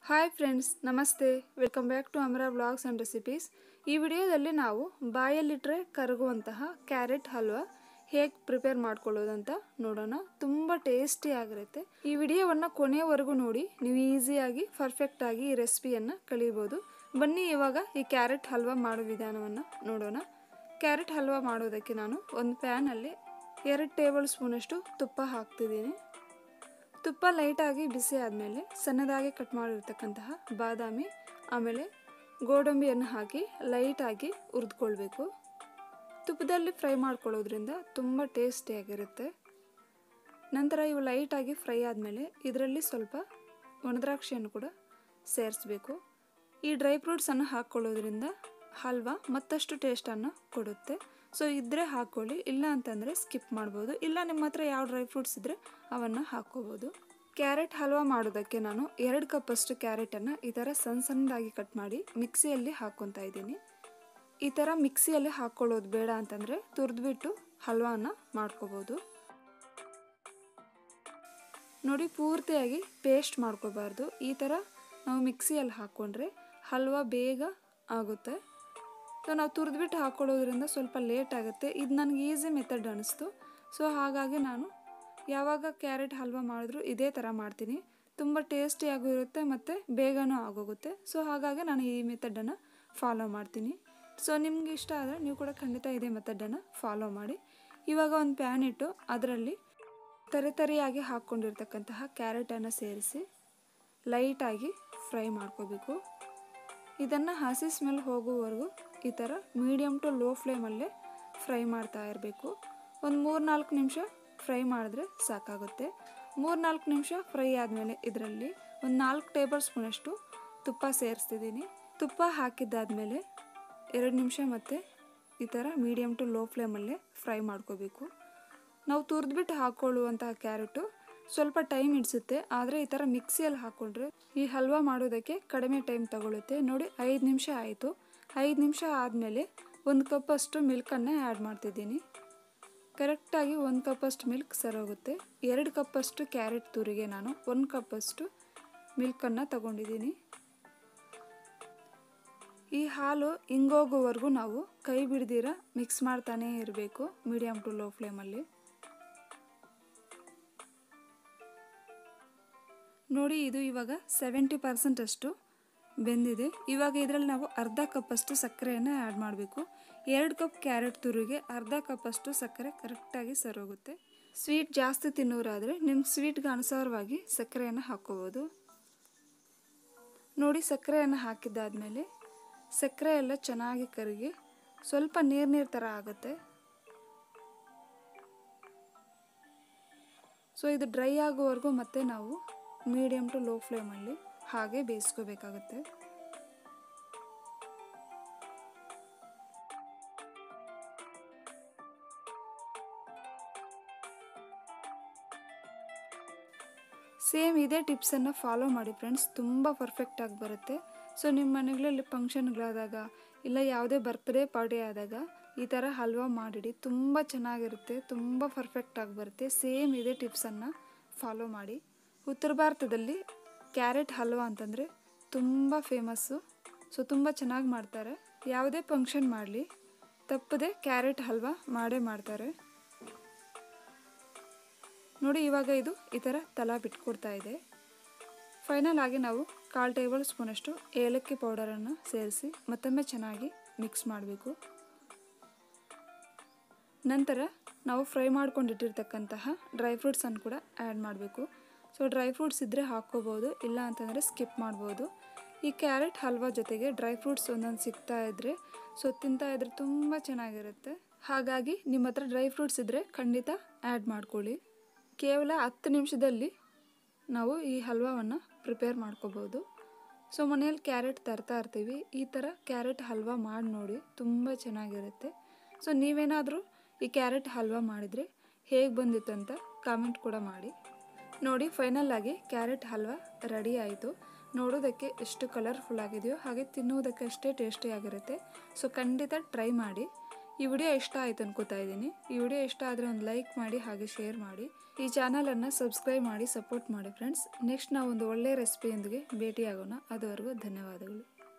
hi friends ನಮಸ್ತೆ welcome back to Amara blogs and recipes ಈ ವಿಡಿಯೋದಲ್ಲಿ ನಾವು ಬಾಯಲ್ಲಿಟ್ಟರೆ ಕರಗುವಂತಹ ಕ್ಯಾರೆಟ್ ಹಲ್ವಾ ಹೇಗೆ ಪ್ರಿಪೇರ್ ಮಾಡ್ಕೊಳ್ಳೋದಂತ ನೋಡೋಣ ತುಂಬ ಟೇಸ್ಟಿ ಆಗಿರುತ್ತೆ ಈ ವಿಡಿಯೋವನ್ನು ಕೊನೆಯವರೆಗೂ ನೋಡಿ ನೀವು ಈಸಿಯಾಗಿ ಪರ್ಫೆಕ್ಟಾಗಿ ಈ ರೆಸಿಪಿಯನ್ನು ಕಲಿಬೋದು ಬನ್ನಿ ಇವಾಗ ಈ ಕ್ಯಾರೆಟ್ ಹಲ್ವಾ ಮಾಡೋ ವಿಧಾನವನ್ನು ನೋಡೋಣ ಕ್ಯಾರೆಟ್ ಹಲ್ವಾ ಮಾಡೋದಕ್ಕೆ ನಾನು ಒಂದು ಪ್ಯಾನಲ್ಲಿ ಎರಡು ಟೇಬಲ್ ಸ್ಪೂನಷ್ಟು ತುಪ್ಪ ಹಾಕ್ತಿದ್ದೀನಿ ತುಪ್ಪ ಲೈಟಾಗಿ ಬಿಸಿ ಆದಮೇಲೆ ಸಣ್ಣದಾಗಿ ಕಟ್ ಮಾಡಿರ್ತಕ್ಕಂತಹ ಬಾದಾಮಿ ಆಮೇಲೆ ಗೋಡಂಬಿಯನ್ನು ಹಾಕಿ ಲೈಟಾಗಿ ಹುರಿದ್ಕೊಳ್ಬೇಕು ತುಪ್ಪದಲ್ಲಿ ಫ್ರೈ ಮಾಡ್ಕೊಳ್ಳೋದ್ರಿಂದ ತುಂಬ ಟೇಸ್ಟಿಯಾಗಿರುತ್ತೆ ನಂತರ ಇವು ಲೈಟಾಗಿ ಫ್ರೈ ಆದಮೇಲೆ ಇದರಲ್ಲಿ ಸ್ವಲ್ಪ ಒಣದ್ರಾಕ್ಷಿಯನ್ನು ಕೂಡ ಸೇರಿಸ್ಬೇಕು ಈ ಡ್ರೈ ಫ್ರೂಟ್ಸನ್ನು ಹಾಕ್ಕೊಳ್ಳೋದ್ರಿಂದ ಹಲ್ವಾ ಮತ್ತಷ್ಟು ಟೇಸ್ಟನ್ನು ಕೊಡುತ್ತೆ ಸೊ ಇದ್ದರೆ ಹಾಕ್ಕೊಳ್ಳಿ ಇಲ್ಲ ಅಂತಂದರೆ ಸ್ಕಿಪ್ ಮಾಡ್ಬೋದು ಇಲ್ಲ ನಿಮ್ಮ ಹತ್ರ ಯಾವ ಡ್ರೈ ಫ್ರೂಟ್ಸ್ ಇದ್ದರೆ ಅವನ್ನು ಹಾಕ್ಕೋಬೋದು ಕ್ಯಾರೆಟ್ ಹಲ್ವಾ ಮಾಡೋದಕ್ಕೆ ನಾನು ಎರಡು ಕಪ್ಪಷ್ಟು ಕ್ಯಾರೆಟನ್ನು ಈ ಥರ ಸಣ್ಣ ಸಣ್ಣದಾಗಿ ಕಟ್ ಮಾಡಿ ಮಿಕ್ಸಿಯಲ್ಲಿ ಹಾಕ್ಕೊತಾ ಇದ್ದೀನಿ ಈ ಥರ ಮಿಕ್ಸಿಯಲ್ಲಿ ಹಾಕ್ಕೊಳ್ಳೋದು ಬೇಡ ಅಂತಂದರೆ ತುರಿದ್ಬಿಟ್ಟು ಹಲ್ವಾನ ಮಾಡ್ಕೋಬೋದು ನೋಡಿ ಪೂರ್ತಿಯಾಗಿ ಪೇಸ್ಟ್ ಮಾಡ್ಕೋಬಾರ್ದು ಈ ಥರ ನಾವು ಮಿಕ್ಸಿಯಲ್ಲಿ ಹಾಕ್ಕೊಂಡ್ರೆ ಹಲ್ವಾ ಬೇಗ ಆಗುತ್ತೆ ಸೊ ನಾವು ತುರಿದ್ಬಿಟ್ಟು ಹಾಕ್ಕೊಳ್ಳೋದ್ರಿಂದ ಸ್ವಲ್ಪ ಲೇಟ್ ಆಗುತ್ತೆ ಇದು ನನಗೆ ಈಸಿ ಮೆಥಡ್ ಅನ್ನಿಸ್ತು ಸೊ ಹಾಗಾಗಿ ನಾನು ಯಾವಾಗ ಕ್ಯಾರೆಟ್ ಹಲ್ವಾ ಮಾಡಿದ್ರು ಇದೇ ಥರ ಮಾಡ್ತೀನಿ ತುಂಬ ಟೇಸ್ಟಿಯಾಗೂ ಇರುತ್ತೆ ಮತ್ತು ಬೇಗನೂ ಆಗೋಗುತ್ತೆ ಸೊ ಹಾಗಾಗಿ ನಾನು ಈ ಮೆಥಡನ್ನು ಫಾಲೋ ಮಾಡ್ತೀನಿ ಸೊ ನಿಮ್ಗೆ ಇಷ್ಟ ಆದರೆ ನೀವು ಕೂಡ ಖಂಡಿತ ಇದೇ ಮೆಥಡನ್ನು ಫಾಲೋ ಮಾಡಿ ಇವಾಗ ಒಂದು ಪ್ಯಾನ್ ಇಟ್ಟು ಅದರಲ್ಲಿ ತರಿ ತರಿಯಾಗಿ ಹಾಕ್ಕೊಂಡಿರ್ತಕ್ಕಂತಹ ಕ್ಯಾರೆಟನ್ನು ಸೇರಿಸಿ ಲೈಟಾಗಿ ಫ್ರೈ ಮಾಡ್ಕೋಬೇಕು ಇದನ್ನು ಹಸಿ ಸ್ಮೆಲ್ ಹೋಗುವವರೆಗೂ ಈ ಥರ ಮೀಡಿಯಮ್ ಟು ಲೋ ಫ್ಲೇಮಲ್ಲೇ ಫ್ರೈ ಮಾಡ್ತಾ ಇರಬೇಕು ಒಂದು ಮೂರು ನಾಲ್ಕು ನಿಮಿಷ ಫ್ರೈ ಮಾಡಿದ್ರೆ ಸಾಕಾಗುತ್ತೆ ಮೂರು ನಾಲ್ಕು ನಿಮಿಷ ಫ್ರೈ ಆದಮೇಲೆ ಇದರಲ್ಲಿ ಒಂದು ನಾಲ್ಕು ಟೇಬಲ್ ಸ್ಪೂನಷ್ಟು ತುಪ್ಪ ಸೇರಿಸ್ತಿದ್ದೀನಿ ತುಪ್ಪ ಹಾಕಿದ್ದಾದಮೇಲೆ ಎರಡು ನಿಮಿಷ ಮತ್ತು ಈ ಥರ ಮೀಡಿಯಮ್ ಟು ಲೋ ಫ್ಲೇಮಲ್ಲೇ ಫ್ರೈ ಮಾಡ್ಕೋಬೇಕು ನಾವು ತುರಿದ್ಬಿಟ್ಟು ಹಾಕ್ಕೊಳ್ಳುವಂತಹ ಕ್ಯಾರೆಟು ಸ್ವಲ್ಪ ಟೈಮ್ ಹಿಡಿಸುತ್ತೆ ಆದರೆ ಈ ಥರ ಮಿಕ್ಸಿಯಲ್ಲಿ ಹಾಕ್ಕೊಂಡ್ರೆ ಈ ಹಲ್ವಾ ಮಾಡೋದಕ್ಕೆ ಕಡಿಮೆ ಟೈಮ್ ತಗೊಳುತ್ತೆ ನೋಡಿ ಐದು ನಿಮಿಷ ಆಯಿತು ಐದು ನಿಮಿಷ ಆದಮೇಲೆ ಒಂದು ಕಪ್ಪಷ್ಟು ಮಿಲ್ಕನ್ನು ಆ್ಯಡ್ ಮಾಡ್ತಿದ್ದೀನಿ ಕರೆಕ್ಟಾಗಿ ಒಂದು ಕಪ್ಪಷ್ಟು ಮಿಲ್ಕ್ ಸರೋಗುತ್ತೆ ಎರಡು ಕಪ್ಪಷ್ಟು ಕ್ಯಾರೆಟ್ ತುರಿಗೆ ನಾನು ಒಂದು ಕಪ್ಪಷ್ಟು ಮಿಲ್ಕನ್ನು ತಗೊಂಡಿದ್ದೀನಿ ಈ ಹಾಲು ಹಿಂಗೋಗುವವರೆಗೂ ನಾವು ಕೈ ಬಿಡ್ದಿರ ಮಿಕ್ಸ್ ಮಾಡ್ತಾನೇ ಇರಬೇಕು ಮೀಡಿಯಮ್ ಟು ಲೋ ಫ್ಲೇಮಲ್ಲಿ ನೋಡಿ ಇದು ಇವಾಗ ಸೆವೆಂಟಿ ಪರ್ಸೆಂಟ್ ಅಷ್ಟು ಬೆಂದಿದೆ ಇವಾಗ ಇದರಲ್ಲಿ ನಾವು ಅರ್ಧ ಕಪ್ಪಷ್ಟು ಸಕ್ಕರೆಯನ್ನು ಆ್ಯಡ್ ಮಾಡಬೇಕು ಎರಡು ಕಪ್ ಕ್ಯಾರೆಟ್ ತುರಿಗೆ ಅರ್ಧ ಕಪ್ಪಷ್ಟು ಸಕ್ಕರೆ ಕರೆಕ್ಟಾಗಿ ಸರೋಗುತ್ತೆ ಸ್ವೀಟ್ ಜಾಸ್ತಿ ತಿನ್ನೋರಾದರೆ ನಿಮ್ಮ ಸ್ವೀಟ್ಗೆ ಅನುಸಾರವಾಗಿ ಸಕ್ಕರೆಯನ್ನು ಹಾಕ್ಕೋಬೋದು ನೋಡಿ ಸಕ್ಕರೆಯನ್ನು ಹಾಕಿದ್ದಾದಮೇಲೆ ಸಕ್ಕರೆ ಎಲ್ಲ ಚೆನ್ನಾಗಿ ಕರಗಿ ಸ್ವಲ್ಪ ನೀರು ನೀರು ಥರ ಆಗುತ್ತೆ ಸೊ ಇದು ಡ್ರೈ ಆಗುವವರೆಗೂ ಮತ್ತೆ ನಾವು ಮೀಡಿಯಮ್ ಟು ಲೋ ಫ್ಲೇಮಲ್ಲಿ ಹಾಗೆ ಬೇಯಿಸ್ಕೋಬೇಕಾಗುತ್ತೆ ಸೇಮ್ ಇದೇ ಟಿಪ್ಸನ್ನು ಫಾಲೋ ಮಾಡಿ ಫ್ರೆಂಡ್ಸ್ ತುಂಬ ಪರ್ಫೆಕ್ಟಾಗಿ ಬರುತ್ತೆ ಸೊ ನಿಮ್ಮ ಮನೆಗಳಲ್ಲಿ ಫಂಕ್ಷನ್ಗಳಾದಾಗ ಇಲ್ಲ ಯಾವುದೇ ಬರ್ತ್ಡೇ ಪಾರ್ಟಿ ಆದಾಗ ಈ ಥರ ಹಲ್ವಾ ಮಾಡಿಡಿ ತುಂಬ ಚೆನ್ನಾಗಿರುತ್ತೆ ತುಂಬ ಪರ್ಫೆಕ್ಟಾಗಿ ಬರುತ್ತೆ ಸೇಮ್ ಇದೇ ಟಿಪ್ಸನ್ನು ಫಾಲೋ ಮಾಡಿ ಉತ್ತರ ಭಾರತದಲ್ಲಿ ಕ್ಯಾರೆಟ್ ಹಲ್ವಾ ಅಂತಂದರೆ ತುಂಬ ಫೇಮಸ್ಸು ಸೊ ತುಂಬ ಚೆನ್ನಾಗಿ ಮಾಡ್ತಾರೆ ಯಾವುದೇ ಫಂಕ್ಷನ್ ಮಾಡಲಿ ತಪ್ಪದೆ ಕ್ಯಾರೆಟ್ ಹಲ್ವಾ ಮಾಡೇ ಮಾಡ್ತಾರೆ ನೋಡಿ ಇವಾಗ ಇದು ಈ ಥರ ತಲಾ ಬಿಟ್ಕೊಡ್ತಾ ಇದೆ ಫೈನಲ್ ಆಗಿ ನಾವು ಕಾಲು ಟೇಬಲ್ ಸ್ಪೂನಷ್ಟು ಏಲಕ್ಕಿ ಪೌಡರನ್ನು ಸೇರಿಸಿ ಮತ್ತೊಮ್ಮೆ ಚೆನ್ನಾಗಿ ಮಿಕ್ಸ್ ಮಾಡಬೇಕು ನಂತರ ನಾವು ಫ್ರೈ ಮಾಡ್ಕೊಂಡಿಟ್ಟಿರ್ತಕ್ಕಂತಹ ಡ್ರೈ ಫ್ರೂಟ್ಸನ್ನು ಕೂಡ ಆ್ಯಡ್ ಮಾಡಬೇಕು ಸೊ ಡ್ರೈ ಫ್ರೂಟ್ಸ್ ಇದ್ದರೆ ಹಾಕ್ಕೋಬೋದು ಇಲ್ಲ ಅಂತಂದರೆ ಸ್ಕಿಪ್ ಮಾಡ್ಬೋದು ಈ ಕ್ಯಾರೆಟ್ ಹಲ್ವಾ ಜೊತೆಗೆ ಡ್ರೈ ಫ್ರೂಟ್ಸ್ ಒಂದೊಂದು ಸಿಗ್ತಾ ಇದ್ದರೆ ಸೊ ತಿಂತಾ ಇದ್ರೆ ತುಂಬ ಚೆನ್ನಾಗಿರುತ್ತೆ ಹಾಗಾಗಿ ನಿಮ್ಮ ಹತ್ರ ಡ್ರೈ ಫ್ರೂಟ್ಸ್ ಇದ್ದರೆ ಖಂಡಿತ ಆ್ಯಡ್ ಮಾಡ್ಕೊಳ್ಳಿ ಕೇವಲ ಹತ್ತು ನಿಮಿಷದಲ್ಲಿ ನಾವು ಈ ಹಲ್ವಾವನ್ನು ಪ್ರಿಪೇರ್ ಮಾಡ್ಕೋಬೋದು ಸೊ ಮನೆಯಲ್ಲಿ ಕ್ಯಾರೆಟ್ ತರ್ತಾ ಇರ್ತೀವಿ ಈ ಥರ ಕ್ಯಾರೆಟ್ ಹಲ್ವಾ ಮಾಡಿ ನೋಡಿ ತುಂಬ ಚೆನ್ನಾಗಿರುತ್ತೆ ಸೊ ನೀವೇನಾದರೂ ಈ ಕ್ಯಾರೆಟ್ ಹಲ್ವಾ ಮಾಡಿದರೆ ಹೇಗೆ ಬಂದಿತ್ತು ಅಂತ ಕಾಮೆಂಟ್ ಕೂಡ ಮಾಡಿ ನೋಡಿ ಫೈನಲ್ ಆಗಿ ಕ್ಯಾರೆಟ್ ಹಲ್ವಾ ರೆಡಿ ಆಯಿತು ನೋಡೋದಕ್ಕೆ ಎಷ್ಟು ಕಲರ್ಫುಲ್ ಆಗಿದೆಯೋ ಹಾಗೆ ತಿನ್ನುವುದಕ್ಕೆ ಅಷ್ಟೇ ಟೇಸ್ಟಿಯಾಗಿರುತ್ತೆ ಸೊ ಖಂಡಿತ ಟ್ರೈ ಮಾಡಿ ಈ ವಿಡಿಯೋ ಇಷ್ಟ ಆಯಿತು ಅನ್ಕೋತಾ ಇದ್ದೀನಿ ಈ ವಿಡಿಯೋ ಇಷ್ಟ ಆದರೆ ಒಂದು ಲೈಕ್ ಮಾಡಿ ಹಾಗೆ ಶೇರ್ ಮಾಡಿ ಈ ಚಾನಲನ್ನು ಸಬ್ಸ್ಕ್ರೈಬ್ ಮಾಡಿ ಸಪೋರ್ಟ್ ಮಾಡಿ ಫ್ರೆಂಡ್ಸ್ ನೆಕ್ಸ್ಟ್ ನಾವು ಒಂದು ಒಳ್ಳೆಯ ರೆಸಿಪಿಯೊಂದಿಗೆ ಭೇಟಿಯಾಗೋಣ ಅದುವರೆಗೂ ಧನ್ಯವಾದಗಳು